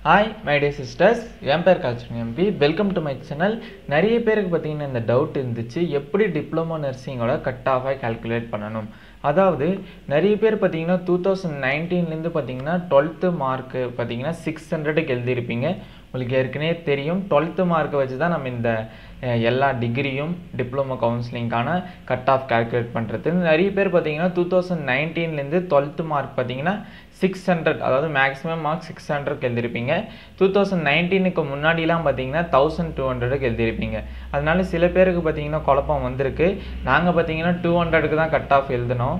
hi my dear sisters என் பேர் கால்ச்சன் எம்பி வெல்கம் டு மை சேனல் நிறைய பேருக்கு பார்த்தீங்கன்னா இந்த டவுட் இருந்துச்சு எப்படி டிப்ளமோ நர்சிங்கோட கட் ஆஃபாக கால்குலேட் பண்ணணும் அதாவது நிறைய பேர் பார்த்தீங்கன்னா டூ தௌசண்ட் நைன்டீன்லேருந்து பார்த்தீங்கன்னா டுவெல்த்து மார்க்கு பார்த்தீங்கன்னா சிக்ஸ் ஹண்ட்ரடுக்கு எழுதியிருப்பீங்க உங்களுக்கு ஏற்கனவே தெரியும் டுவெல்த்து மார்க்கை வச்சு தான் நம்ம இந்த அஹ், எல்லா டிகிரியும் டிப்ளமோ கவுன்சிலிங்கான கட் ஆஃப் கால்குலேட் பண்ணுறது நிறைய பேர் பார்த்தீங்கன்னா டூ தௌசண்ட் நைன்டீன்லேருந்து டுவெல்த்து மார்க் பார்த்தீங்கன்னா சிக்ஸ் ஹண்ட்ரட் அதாவது மேக்ஸிமம் மார்க் சிக்ஸ் ஹண்ட்ரட்க்கு எழுதிருப்பீங்க டூ தௌசண்ட் நைன்டீனுக்கு முன்னாடிலாம் பார்த்தீங்கன்னா தௌசண்ட் டூ ஹண்ட்ரடுக்கு எழுதிருப்பீங்க அதனால சில பேருக்கு பார்த்தீங்கன்னா குழப்பம் வந்திருக்கு நாங்கள் பார்த்தீங்கன்னா டூ ஹண்ட்ரடுக்கு தான் கட் ஆஃப் எழுதினோம்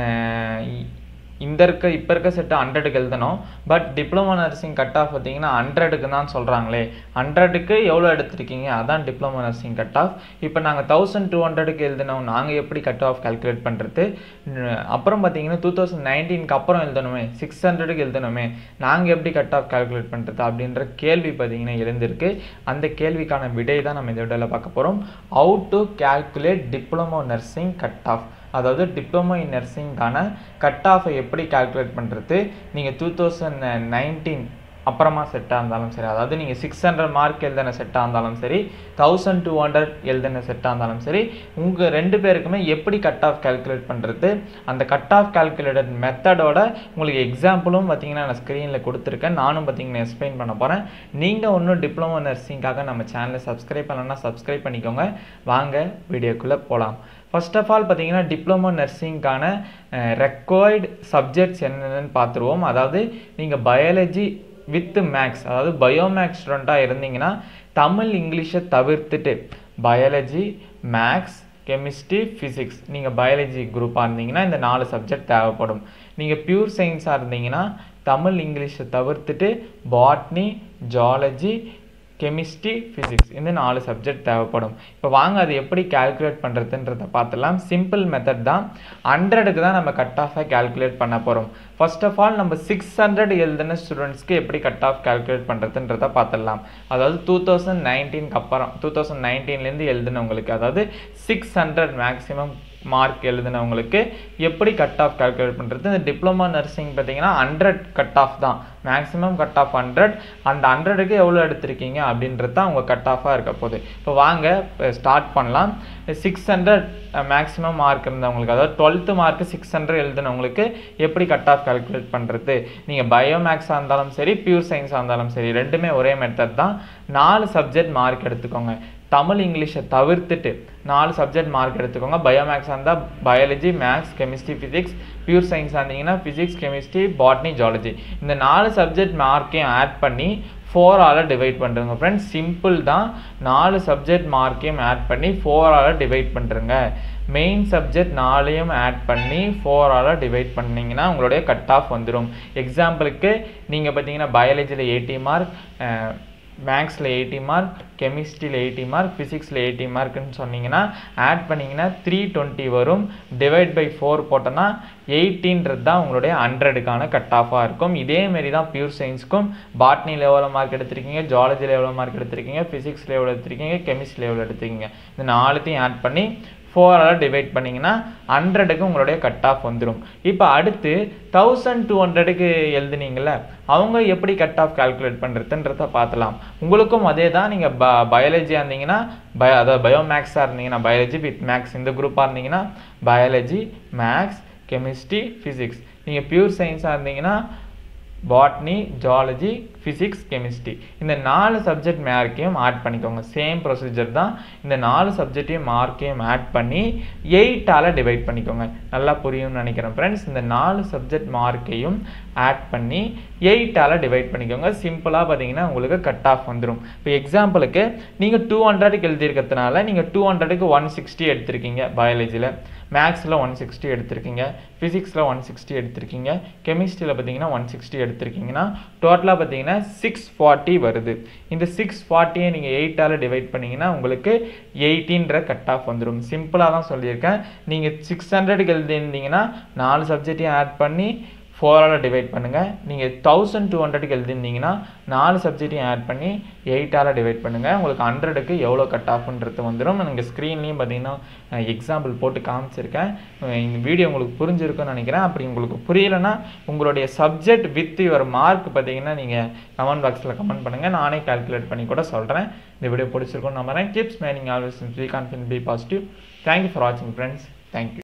அஹ் இ- இந்த இருக்க இப்போ இருக்க செட்டு ஹண்ட்ரடுக்கு எழுதணும் but diploma nursing cut off பார்த்தீங்கன்னா ஹண்ட்ரடுக்கு தான் சொல்கிறாங்களே ஹண்ட்ரடுக்கு எவ்வளோ எடுத்திருக்கீங்க அதான் டிப்ளமோ நர்சிங் கட் ஆஃப் இப்போ நாங்கள் தௌசண்ட் டூ ஹண்ட்ரடுக்கு எழுதினோம் நாங்கள் எப்படி கட் ஆஃப் கால்குலேட் பண்ணுறது அப்புறம் பார்த்தீங்கன்னா டூ தௌசண்ட் நைன்டீனுக்கு அப்புறம் எழுதணுமே சிக்ஸ் ஹண்ட்ரடுக்கு எழுதணுமே நாங்கள் எப்படி கட் ஆஃப் கால்குலேட் பண்ணுறது அப்படின்ற கேள்வி பார்த்தீங்கன்னா எழுந்திருக்கு அந்த கேள்விக்கான விடை தான் நம்ம இந்த வீடியோவில் பார்க்க போகிறோம் how to calculate diploma nursing cut off அதாவது டிப்ளமோ இன் நர்சிங்கான கட் ஆஃபை எப்படி கால்குலேட் பண்ணுறது நீங்கள் டூ தௌசண்ட் நைன்டீன் அப்புறமா செட்டாக இருந்தாலும் சரி அதாவது நீங்கள் சிக்ஸ் ஹண்ட்ரட் மார்க் எழுதின செட்டாக இருந்தாலும் சரி தௌசண்ட் டூ ஹண்ட்ரட் எழுதின செட்டாக இருந்தாலும் சரி உங்கள் ரெண்டு பேருக்குமே எப்படி கட் ஆஃப் கால்குலேட் பண்ணுறது அந்த கட் ஆஃப் கால்குலேட்டட் மெத்தடோட உங்களுக்கு எக்ஸாம்பிளும் பார்த்தீங்கன்னா நான் ஸ்க்ரீனில் கொடுத்துருக்கேன் நானும் பார்த்தீங்கன்னா எக்ஸ்பிளைன் பண்ண போகிறேன் நீங்கள் ஒன்றும் டிப்ளமோ நர்சிங்காக நம்ம சேனலை சப்ஸ்கிரைப் பண்ணலன்னா சப்ஸ்கிரைப் பண்ணிக்கோங்க வாங்க வீடியோக்குள்ளே போகலாம் ஃபர்ஸ்ட் ஆஃப் ஆல் பார்த்தீங்கன்னா டிப்ளமோ நர்சிங்கான ரெக்வயர்டு சப்ஜெக்ட்ஸ் என்னென்னு பார்த்துருவோம் அதாவது நீங்கள் பயாலஜி வித் மேக்ஸ் அதாவது பயோமேக்ஸ் ஸ்டூடெண்ட்டாக இருந்தீங்கன்னா தமிழ் இங்கிலீஷை தவிர்த்துட்டு பயாலஜி மேக்ஸ் கெமிஸ்ட்ரி ஃபிசிக்ஸ் நீங்கள் பயாலஜி குரூப்பாக இருந்தீங்கன்னா இந்த நாலு சப்ஜெக்ட் தேவைப்படும் நீங்கள் பியூர் சயின்ஸாக இருந்தீங்கன்னா தமிழ் இங்கிலீஷை தவிர்த்துட்டு பாட்னி ஜாலஜி கெமிஸ்ட்ரி ஃபிசிக்ஸ் இந்த நாலு சப்ஜெக்ட் தேவைப்படும் இப்போ வாங்க அது எப்படி கால்குலேட் பண்ணுறதுன்றத பார்த்துலாம் சிம்பிள் மெத்தட் தான் ஹண்ட்ரடுக்கு தான் நம்ம கட் ஆஃபை கால்குலேட் பண்ண போகிறோம் ஃபர்ஸ்ட் ஆஃப் ஆல் நம்ம சிக்ஸ் ஹண்ட்ரட் எழுதின ஸ்டூடெண்ட்ஸ்க்கு எப்படி கட் ஆஃப் கால்குலேட் பண்ணுறதுன்றத பார்த்துடலாம் அதாவது டூ தௌசண்ட் நைன்டீனுக்கு அப்புறம் டூ தௌசண்ட் நைன்டீன்லேருந்து எழுதினவங்களுக்கு அதாவது சிக்ஸ் ஹண்ட்ரட் மேக்ஸிமம் மார்க் எழுதினவங்களுக்கு எப்படி கட் ஆஃப் கால்குலேட் பண்ணுறது இந்த டிப்ளமா நர்சிங் பார்த்தீங்கன்னா ஹண்ட்ரட் கட் ஆஃப் தான் மேக்ஸிமம் கட் ஆஃப் ஹண்ட்ரட் அந்த ஹண்ட்ரடுக்கு எவ்வளோ எடுத்திருக்கீங்க அப்படின்றது தான் உங்கள் கட் ஆஃபாக இருக்க போகுது இப்போ வாங்க ஸ்டார்ட் பண்ணலாம் சிக்ஸ் ஹண்ட்ரட் மேக்ஸிமம் மார்க் இருந்தவங்களுக்கு அதாவது டுவெல்த்து மார்க்கு சிக்ஸ் ஹண்ட்ரட் எழுதினவங்களுக்கு எப்படி கட் ஆஃப் கால்குலேட் பண்ணுறது நீங்கள் பயோமேக்ஸாக இருந்தாலும் சரி பியூர் சயின்ஸாக இருந்தாலும் சரி ரெண்டுமே ஒரே மெத்தட் தான் நாலு சப்ஜெக்ட் மார்க் எடுத்துக்கோங்க தமிழ் இங்கிலீஷை தவிர்த்துட்டு நாலு சப்ஜெக்ட் மார்க் எடுத்துக்கோங்க பயோமேக்ஸாக இருந்தால் biology maths chemistry physics pure சயின்ஸாக இருந்தீங்கன்னா ஃபிசிக்ஸ் கெமிஸ்ட்ரி பாட்னி ஜாலஜி இந்த நாலு சப்ஜெக்ட் மார்க்கையும் ஆட் பண்ணி ஃபோரால் டிவைட் பண்ணுறங்க ஃப்ரெண்ட்ஸ் சிம்பிள் தான் நாலு சப்ஜெக்ட் மார்க்கையும் ஆட் பண்ணி ஃபோரால் டிவைட் பண்ணுறங்க மெயின் சப்ஜெக்ட் நாலையும் ஆட் பண்ணி ஃபோரால் டிவைட் பண்ணீங்கன்னா உங்களுடைய கட் ஆஃப் வந்துடும் எக்ஸாம்பிளுக்கு நீங்கள் பார்த்தீங்கன்னா பயாலஜியில் எயிட்டி மார்க் மேக்ஸில் எயிட்டி மார்க் கெமிஸ்ட்ரியில் எயிட்டி மார்க் ஃபிசிக்ஸில் எயிட்டி மார்க்குன்னு சொன்னீங்கன்னா ஆட் பண்ணிங்கன்னா த்ரீ டுவெண்ட்டி வரும் டிவைட் பை ஃபோர் போட்டோன்னா எயிட்டின்றது தான் உங்களுடைய ஹண்ட்ரடுக்கான கட் ஆஃபாக இருக்கும் இதே மாரி தான் பியூர் சயின்ஸ்க்கும் பாட்னியில் எவ்வளோ மார்க் எடுத்திருக்கீங்க ஜாலஜியில் எவ்வளோ மார்க் எடுத்திருக்கீங்க ஃபிசிக்ஸில் எவ்வளோ எடுத்திருக்கீங்க கெமிஸ்ட்ரியில் எவ்வளோ எடுத்திருக்கீங்க இந்த நாலுத்தையும் ஆட் பண்ணி ஃபோரால் டிவைட் பண்ணிங்கன்னா ஹண்ட்ரடுக்கு உங்களுடைய கட் ஆஃப் வந்துடும் இப்போ அடுத்து தௌசண்ட் டூ ஹண்ட்ரடுக்கு எழுதுனீங்கள அவங்க எப்படி கட் ஆஃப் கால்குலேட் பண்ணுறதுன்றத பார்த்துலாம் உங்களுக்கும் அதே தான் நீங்கள் ப பயாலஜியாக இருந்தீங்கன்னா பய அதாவது பயோமேக்ஸாக இருந்தீங்கன்னா பயாலஜி வித் மேக்ஸ் இந்த குரூப்பாக இருந்தீங்கன்னா பயாலஜி மேக்ஸ் கெமிஸ்ட்ரி ஃபிசிக்ஸ் நீங்கள் பியூர் சயின்ஸாக இருந்தீங்கன்னா பாட்னி ஜாலஜி ஃபிசிக்ஸ் கெமிஸ்ட்ரி இந்த நாலு சப்ஜெக்ட் மார்க்கையும் ஆட் பண்ணிக்கோங்க சேம் ப்ரொசீஜர் தான் இந்த நாலு சப்ஜெக்டையும் மார்க்கையும் ஆட் பண்ணி எயிட்டால் டிவைட் பண்ணிக்கோங்க நல்லா புரியும்னு நினைக்கிறேன் ஃப்ரெண்ட்ஸ் இந்த நாலு சப்ஜெக்ட் மார்க்கையும் ஆட் பண்ணி எயிட்டால் டிவைட் பண்ணிக்கோங்க சிம்பிளாக பார்த்தீங்கன்னா உங்களுக்கு கட் ஆஃப் வந்துடும் இப்போ எக்ஸாம்பிளுக்கு நீங்கள் டூ ஹண்ட்ரடுக்கு எழுதியிருக்கிறதுனால நீங்கள் டூ ஹண்ட்ரடுக்கு ஒன் சிக்ஸ்டி எடுத்திருக்கீங்க பயாலஜியில் மேக்ஸில் ஒன் சிக்ஸ்டி எடுத்திருக்கீங்க ஃபிசிக்ஸில் ஒன் சிக்ஸ்டி எடுத்திருக்கீங்க கெமிஸ்ட்ரியில் பார்த்தீங்கன்னா ஒன் சிக்ஸ்டி எடுத்திருக்கீங்கன்னா டோட்டலாக பார்த்தீங்கன்னா சிக்ஸ் ஃபார்ட்டி வருது இந்த சிக்ஸ் ஃபார்ட்டியை நீங்கள் எயிட்டால் டிவைட் பண்ணிங்கன்னா உங்களுக்கு எயிட்டின்ற கட் ஆஃப் வந்துடும் சிம்பிளாக தான் சொல்லியிருக்கேன் நீங்கள் சிக்ஸ் ஹண்ட்ரடுக்கு எழுதியிருந்தீங்கன்னா நாலு சப்ஜெக்டையும் ஆட் பண்ணி ஃபோரால் டிவைட் பண்ணுங்கள் நீங்கள் தௌசண்ட் டூ ஹண்ட்ரடுக்கு எழுதிருந்தீங்கன்னா நாலு சப்ஜெக்டையும் ஆட் பண்ணி எயிட்டால் டிவைட் பண்ணுங்கள் உங்களுக்கு ஹண்ட்ரடுக்கு எவ்வளோ கட் ஆஃப்ன்றது வந்துடும் நீங்கள் ஸ்க்ரீன்லேயும் பார்த்தீங்கன்னா எக்ஸாம்பிள் போட்டு காமிச்சிருக்கேன் அஹ் இந்த வீடியோ உங்களுக்கு புரிஞ்சிருக்கும்னு நினைக்கிறேன் அப்படி உங்களுக்கு புரியலைன்னா உங்களுடைய சப்ஜெக்ட் வித் யுவர் மார்க் பார்த்தீங்கன்னா நீங்கள் கமெண்ட் பாக்ஸில் கமெண்ட் பண்ணுங்கள் நானே கால்குலேட் பண்ணி கூட சொல்கிறேன் இந்த வீடியோ பிடிச்சிருக்கும்னு நம்புறேன் Gibbs Manning always be confident be positive thank you for வாட்சிங் ஃப்ரெண்ட்ஸ் தேங்க்யூ